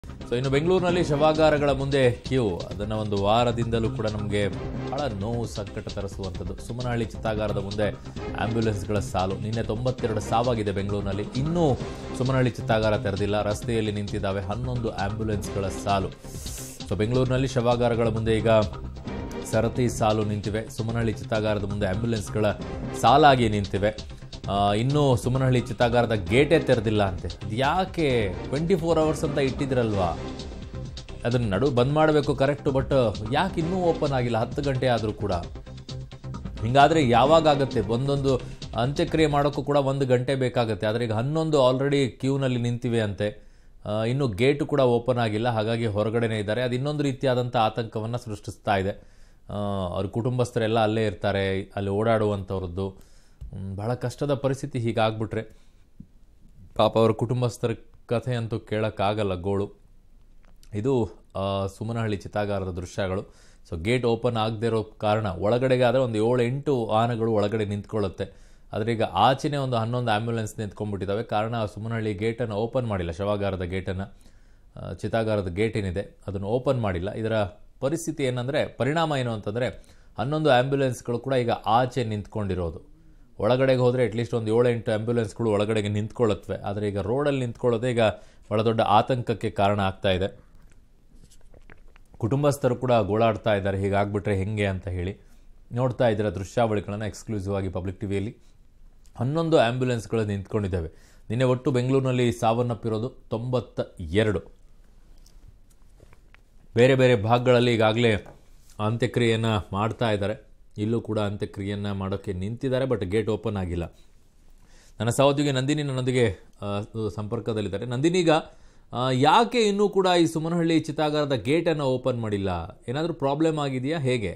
so ಇನ್ನು ಬೆಂಗಳೂರಿನಲ್ಲಿ ಶವಾಗಾರಗಳ ಮುಂದೆ ಕ್ಯೂ ಅದನ್ನು ಒಂದು ವಾರದಿಂದಲೂ ಕೂಡ ನಮಗೆ ಬಹಳ ನೋವು ಸಂಕಟ ತರಿಸುವಂಥದ್ದು ಸುಮನಹಳ್ಳಿ ಚಿತ್ತಾಗಾರದ ಮುಂದೆ ಆಂಬ್ಯುಲೆನ್ಸ್ಗಳ ಸಾಲು ನಿನ್ನೆ ತೊಂಬತ್ತೆರಡು ಸಾವಾಗಿದೆ ಬೆಂಗಳೂರಿನಲ್ಲಿ ಇನ್ನೂ ಸುಮನಹಳ್ಳಿ ಚಿತ್ತಾಗಾರ ತೆರೆದಿಲ್ಲ ರಸ್ತೆಯಲ್ಲಿ ನಿಂತಿದ್ದಾವೆ ಹನ್ನೊಂದು ಆಂಬ್ಯುಲೆನ್ಸ್ಗಳ ಸಾಲು ಸೊ ಬೆಂಗಳೂರಿನಲ್ಲಿ ಶವಾಗಾರಗಳ ಮುಂದೆ ಈಗ ಸರತಿ ಸಾಲು ನಿಂತಿವೆ ಸುಮನಹಳ್ಳಿ ಚಿತ್ತಾಗಾರದ ಮುಂದೆ ಆಂಬ್ಯುಲೆನ್ಸ್ಗಳ ಸಾಲಾಗಿ ನಿಂತಿವೆ ಆ, ಇನ್ನೂ ಸುಮನಹಳ್ಳಿ ಚಿತ್ತಾಗಾರದ ಗೇಟೇ ತೆರೆದಿಲ್ಲ ಅಂತೆ ಅದು ಯಾಕೆ ಟ್ವೆಂಟಿ ಫೋರ್ ಅವರ್ಸ್ ಅಂತ ಇಟ್ಟಿದ್ರಲ್ವಾ ಅದನ್ನ ನಡು ಬಂದ್ ಮಾಡಬೇಕು ಕರೆಕ್ಟು ಬಟ್ ಯಾಕೆ ಇನ್ನೂ ಓಪನ್ ಆಗಿಲ್ಲ ಹತ್ತು ಗಂಟೆ ಆದರೂ ಕೂಡ ಹಿಂಗಾದ್ರೆ ಯಾವಾಗ ಆಗುತ್ತೆ ಒಂದೊಂದು ಅಂತ್ಯಕ್ರಿಯೆ ಮಾಡೋಕ್ಕೂ ಕೂಡ ಒಂದು ಗಂಟೆ ಬೇಕಾಗುತ್ತೆ ಆದರೆ ಈಗ ಹನ್ನೊಂದು ಆಲ್ರೆಡಿ ಕ್ಯೂನಲ್ಲಿ ನಿಂತಿವೆ ಅಂತೆ ಆ, ಇನ್ನು ಗೇಟು ಕೂಡ ಓಪನ್ ಆಗಿಲ್ಲ ಹಾಗಾಗಿ ಹೊರಗಡೆನೇ ಇದ್ದಾರೆ ಅದು ಇನ್ನೊಂದು ರೀತಿಯಾದಂಥ ಆತಂಕವನ್ನು ಸೃಷ್ಟಿಸ್ತಾ ಇದೆ ಆ, ಅವ್ರ ಕುಟುಂಬಸ್ಥರೆಲ್ಲ ಅಲ್ಲೇ ಇರ್ತಾರೆ ಅಲ್ಲಿ ಓಡಾಡುವಂಥವ್ರದ್ದು ಹ್ಮ್, ಬಹಳ ಕಷ್ಟದ ಪರಿಸ್ಥಿತಿ ಹೀಗಾಗ್ಬಿಟ್ರೆ ಪಾಪ ಅವರ ಕುಟುಂಬಸ್ಥರ ಕಥೆ ಅಂತೂ ಕೇಳೋಕ್ಕಾಗಲ್ಲ ಗೋಳು ಇದು ಆ, ಸುಮನಹಳ್ಳಿ ಚಿತಾಗಾರದ ದೃಶ್ಯಗಳು ಸೊ ಗೇಟ್ ಓಪನ್ ಆಗದೆ ಇರೋ ಕಾರಣ ಒಳಗಡೆಗೆ ಆದರೆ ಒಂದು ಏಳು ಎಂಟು ವಾಹನಗಳು ಒಳಗಡೆ ನಿಂತ್ಕೊಳ್ಳುತ್ತೆ ಆದರೆ ಈಗ ಆಚೆನೇ ಒಂದು ಹನ್ನೊಂದು ಆ್ಯಂಬುಲೆನ್ಸ್ ನಿಂತ್ಕೊಂಡ್ಬಿಟ್ಟಿದ್ದಾವೆ ಕಾರಣ ಸುಮನಹಳ್ಳಿ ಗೇಟನ್ನು ಓಪನ್ ಮಾಡಿಲ್ಲ ಶವಾಗಾರದ ಗೇಟನ್ನು ಚಿತಾಗಾರದ ಗೇಟ್ ಏನಿದೆ ಅದನ್ನು ಓಪನ್ ಮಾಡಿಲ್ಲ ಇದರ ಪರಿಸ್ಥಿತಿ ಏನಂದರೆ ಪರಿಣಾಮ ಏನು ಅಂತಂದರೆ ಹನ್ನೊಂದು ಆ್ಯಂಬುಲೆನ್ಸ್ಗಳು ಕೂಡ ಈಗ ಆಚೆ ನಿಂತ್ಕೊಂಡಿರೋದು ಒಳಗಡೆಗೆ ಹೋದರೆ ಅಟ್ಲೀಸ್ಟ್ ಒಂದು ಏಳು ಎಂಟು ಆ್ಯಂಬುಲೆನ್ಸ್ಗಳು ಒಳಗಡೆಗೆ ನಿಂತ್ಕೊಳ್ಳುತ್ತವೆ ಆದರೆ ಈಗ ರೋಡಲ್ಲಿ ನಿಂತ್ಕೊಳ್ಳೋದೇ ಈಗ ಬಹಳ ದೊಡ್ಡ ಆತಂಕಕ್ಕೆ ಕಾರಣ ಆಗ್ತಾ ಇದೆ ಕುಟುಂಬಸ್ಥರು ಕೂಡ ಗೋಳಾಡ್ತಾ ಇದ್ದಾರೆ ಹೀಗಾಗ್ಬಿಟ್ರೆ ಹೆಂಗೆ ಅಂತ ಹೇಳಿ ನೋಡ್ತಾ ಇದ್ದೀರ ದೃಶ್ಯಾವಳಿಗಳನ್ನು ಎಕ್ಸ್ಕ್ಲೂಸಿವ್ ಆಗಿ ಪಬ್ಲಿಕ್ ಟಿವಿಯಲ್ಲಿ ಹನ್ನೊಂದು ಆ್ಯಂಬುಲೆನ್ಸ್ಗಳು ನಿಂತ್ಕೊಂಡಿದ್ದಾವೆ ನಿನ್ನೆ ಒಟ್ಟು ಬೆಂಗಳೂರಿನಲ್ಲಿ ಸಾವನ್ನಪ್ಪಿರೋದು ತೊಂಬತ್ತ ಎರಡು ಬೇರೆ ಬೇರೆ ಭಾಗಗಳಲ್ಲಿ ಈಗಾಗಲೇ ಅಂತ್ಯಕ್ರಿಯೆಯನ್ನು ಮಾಡ್ತಾ ಇದ್ದಾರೆ ಇಲ್ಲೂ ಕೂಡ ಅಂತ್ಯಕ್ರಿಯೆಯನ್ನು ಮಾಡೋಕ್ಕೆ ನಿಂತಿದ್ದಾರೆ ಬಟ್ ಗೇಟ್ ಓಪನ್ ಆಗಿಲ್ಲ ನನ್ನ ಸಹೋದ್ಯೋಗಿ ನಂದಿನಿ ನನ್ನೊಂದಿಗೆ ಆ, ಸಂಪರ್ಕದಲ್ಲಿದ್ದಾರೆ ನಂದಿನಿ ಈಗ ಆ, ಯಾಕೆ ಇನ್ನೂ ಕೂಡ ಈ ಸುಮನಹಳ್ಳಿ ಚಿತಾಗಾರದ ಗೇಟನ್ನು ಓಪನ್ ಮಾಡಿಲ್ಲ ಏನಾದರೂ ಪ್ರಾಬ್ಲಮ್ ಆಗಿದೆಯಾ ಹೇಗೆ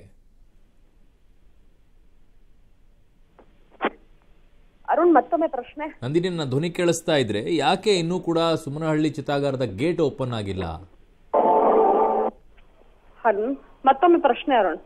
ಅರುಣ್ ಮತ್ತೊಮ್ಮೆ ಪ್ರಶ್ನೆ ನಂದಿನಿ ನನ್ನ ಧ್ವನಿ ಕೇಳಿಸ್ತಾ ಇದ್ರೆ ಯಾಕೆ ಇನ್ನೂ ಕೂಡ ಸುಮನಹಳ್ಳಿ ಚಿತಾಗಾರದ ಗೇಟ್ ಓಪನ್ ಆಗಿಲ್ಲ ಅರುಣ್ ಮತ್ತೊಮ್ಮೆ ಪ್ರಶ್ನೆ ಅರುಣ್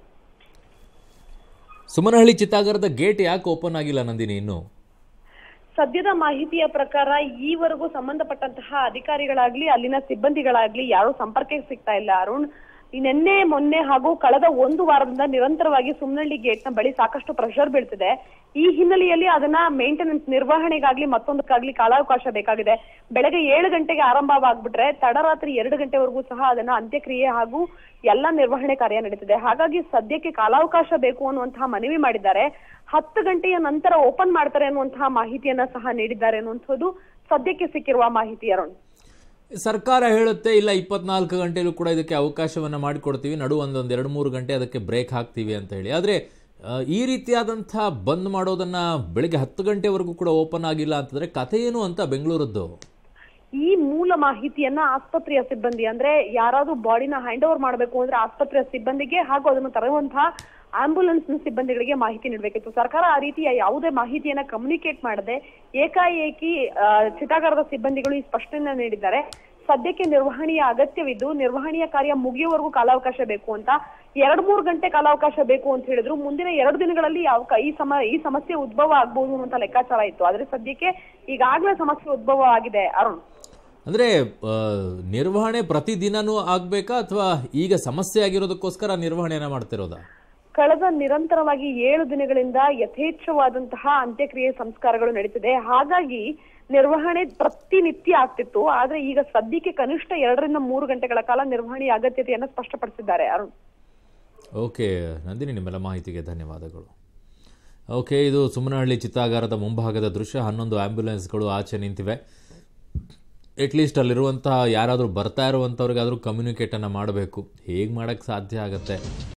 ಸುಮನಹಳ್ಳಿ ಚಿತಾಗಾರದ ಗೇಟ್ ಯಾಕೆ ಓಪನ್ ಆಗಿಲ್ಲ ನಂದಿನಿ ಇನ್ನು ಸದ್ಯದ ಮಾಹಿತಿಯ ಪ್ರಕಾರ ಈವರೆಗೂ ಸಂಬಂಧಪಟ್ಟಂತಹ ಅಧಿಕಾರಿಗಳಾಗ್ಲಿ ಅಲ್ಲಿನ ಸಿಬ್ಬಂದಿಗಳಾಗ್ಲಿ ಯಾರು ಸಂಪರ್ಕಕ್ಕೆ ಸಿಗ್ತಾ ಇಲ್ಲ ಅರುಣ್ ಈ ನಿನ್ನೆ ಮೊನ್ನೆ ಹಾಗೂ ಕಳೆದ ಒಂದು ವಾರದಿಂದ ನಿರಂತರವಾಗಿ ಸುಮ್ನಳ್ಳಿ ಗೇಟ್ ನ ಬಳಿ ಸಾಕಷ್ಟು ಪ್ರೆಷರ್ ಬೀಳ್ತಿದೆ ಈ ಹಿನ್ನೆಲೆಯಲ್ಲಿ ಅದನ್ನ ಮೇಂಟೆನೆನ್ಸ್ ನಿರ್ವಹಣೆಗಾಗ್ಲಿ ಮತ್ತೊಂದಕ್ಕಾಗ್ಲಿ ಕಾಲಾವಕಾಶ ಬೇಕಾಗಿದೆ ಬೆಳಗ್ಗೆ ಏಳು ಗಂಟೆಗೆ ಆರಂಭವಾಗ್ಬಿಟ್ರೆ ತಡರಾತ್ರಿ ಎರಡು ಗಂಟೆವರೆಗೂ ಸಹ ಅದನ್ನ ಅಂತ್ಯಕ್ರಿಯೆ ಹಾಗೂ ಎಲ್ಲ ನಿರ್ವಹಣೆ ಕಾರ್ಯ ನಡೀತಿದೆ ಹಾಗಾಗಿ ಸದ್ಯಕ್ಕೆ ಕಾಲಾವಕಾಶ ಬೇಕು ಅನ್ನುವಂತಹ ಮನವಿ ಮಾಡಿದ್ದಾರೆ ಹತ್ತು ಗಂಟೆಯ ನಂತರ ಓಪನ್ ಮಾಡ್ತಾರೆ ಅನ್ನುವಂತಹ ಮಾಹಿತಿಯನ್ನ ಸಹ ನೀಡಿದ್ದಾರೆ ಅನ್ನುವಂಥದ್ದು ಸದ್ಯಕ್ಕೆ ಸಿಕ್ಕಿರುವ ಮಾಹಿತಿ ಅರುಣ್ ಸರ್ಕಾರ ಹೇಳುತ್ತೆ ಇಲ್ಲ ಇಪ್ಪತ್ನಾಲ್ಕು ಗಂಟೆಲೂ ಕೂಡ ಇದಕ್ಕೆ ಅವಕಾಶವನ್ನು ಮಾಡಿಕೊಡ್ತೀವಿ ನಡು ಒಂದೊಂದು ಎರಡು ಮೂರು ಗಂಟೆ ಅದಕ್ಕೆ ಬ್ರೇಕ್ ಹಾಕ್ತೀವಿ ಅಂತ ಹೇಳಿ ಆದರೆ ಆ, ಈ ರೀತಿಯಾದಂಥ ಬಂದ್ ಮಾಡೋದನ್ನ ಬೆಳಿಗ್ಗೆ ಹತ್ತು ಗಂಟೆವರೆಗೂ ಕೂಡ ಓಪನ್ ಆಗಿಲ್ಲ ಅಂತಂದ್ರೆ ಕಥೆ ಏನು ಅಂತ ಬೆಂಗಳೂರದ್ದು ಈ ಮೂಲ ಮಾಹಿತಿಯನ್ನ ಆಸ್ಪತ್ರೆಯ ಸಿಬ್ಬಂದಿ ಅಂದ್ರೆ ಯಾರಾದ್ರೂ ಬಾಡಿನ ಹ್ಯಾಂಡ್ ಓವರ್ ಮಾಡಬೇಕು ಅಂದ್ರೆ ಆಸ್ಪತ್ರೆಯ ಸಿಬ್ಬಂದಿಗೆ ಹಾಗೂ ಅದನ್ನು ತರುವಂತಹ ಆಂಬ್ಯುಲೆನ್ಸ್ ಸಿಬ್ಬಂದಿಗಳಿಗೆ ಮಾಹಿತಿ ನೀಡಬೇಕಿತ್ತು ಸರ್ಕಾರ ಆ ರೀತಿಯ ಯಾವುದೇ ಮಾಹಿತಿಯನ್ನ ಕಮ್ಯುನಿಕೇಟ್ ಮಾಡದೆ ಏಕಾಏಕಿ ಆ, ಚಿತಾಗಾರದ ಸಿಬ್ಬಂದಿಗಳು ಈ ಸ್ಪಷ್ಟನೆ ನೀಡಿದ್ದಾರೆ ಸದ್ಯಕ್ಕೆ ನಿರ್ವಹಣೆಯ ಅಗತ್ಯವಿದ್ದು ನಿರ್ವಹಣೆಯ ಕಾರ್ಯ ಮುಗಿಯುವವರೆಗೂ ಕಾಲಾವಕಾಶ ಬೇಕು ಅಂತ ಎರಡ್ ಮೂರು ಗಂಟೆ ಕಾಲಾವಕಾಶ ಬೇಕು ಅಂತ ಹೇಳಿದ್ರು ಮುಂದಿನ ಎರಡು ದಿನಗಳಲ್ಲಿ ಯಾವ ಕ- ಈ ಸಮ ಈ ಸಮಸ್ಯೆ ಉದ್ಭವ ಆಗ್ಬಹುದು ಅನ್ನುವಂತ ಲೆಕ್ಕಾಚಾರ ಇತ್ತು ಆದ್ರೆ ಸದ್ಯಕ್ಕೆ ಈಗಾಗಲೇ ಸಮಸ್ಯೆ ಉದ್ಭವ ಆಗಿದೆ ಅರುಣ್ ಅಂದ್ರೆ ಆ, ನಿರ್ವಹಣೆ ಪ್ರತಿದಿನನೂ ಆಗ್ಬೇಕಾ ಅಥವಾ ಈಗ ಸಮಸ್ಯೆ ಆಗಿರೋದಕ್ಕೋಸ್ಕರ ನಿರ್ವಹಣೆಯನ್ನ ಮಾಡ್ತಿರೋದಾ ಕಳೆದ ನಿರಂತರವಾಗಿ ಏಳು ದಿನಗಳಿಂದ ಯಥೇಚ್ಛವಾದಂತಹ ಅಂತ್ಯಕ್ರಿಯೆ ಸಂಸ್ಕಾರಗಳು ನಡೀತಿದೆ ಹಾಗಾಗಿ ನಿರ್ವಹಣೆ ಪ್ರತಿನಿತ್ಯ ಆಗ್ತಿತ್ತು ಆದ್ರೆ ಈಗ ಸದ್ಯಕ್ಕೆ ಕನಿಷ್ಠ ಎರಡರಿಂದ ಮೂರು ಗಂಟೆಗಳ ಕಾಲ ನಿರ್ವಹಣೆಯ ಅಗತ್ಯತೆಯನ್ನು ಸ್ಪಷ್ಟಪಡಿಸಿದ್ದಾರೆ ಅರುಣ್ ಓಕೆ ನಂದಿನಿ ನಿಮ್ಮೆಲ್ಲ ಮಾಹಿತಿಗೆ ಧನ್ಯವಾದಗಳು ಓಕೆ ಇದು ಸುಮನಹಳ್ಳಿ ಚಿತ್ತಾಗಾರದ ಮುಂಭಾಗದ ದೃಶ್ಯ ಹನ್ನೊಂದು ಆ್ಯಂಬುಲೆನ್ಸ್ಗಳು ಆಚೆ ನಿಂತಿವೆ ಅಟ್ಲೀಸ್ಟ್ ಅಲ್ಲಿರುವಂತಹ ಯಾರಾದರೂ ಬರ್ತಾ ಇರುವಂಥವ್ರಿಗಾದರೂ ಕಮ್ಯುನಿಕೇಟನ್ನು ಮಾಡಬೇಕು ಹೇಗೆ ಮಾಡೋಕ್ಕೆ ಸಾಧ್ಯ ಆಗುತ್ತೆ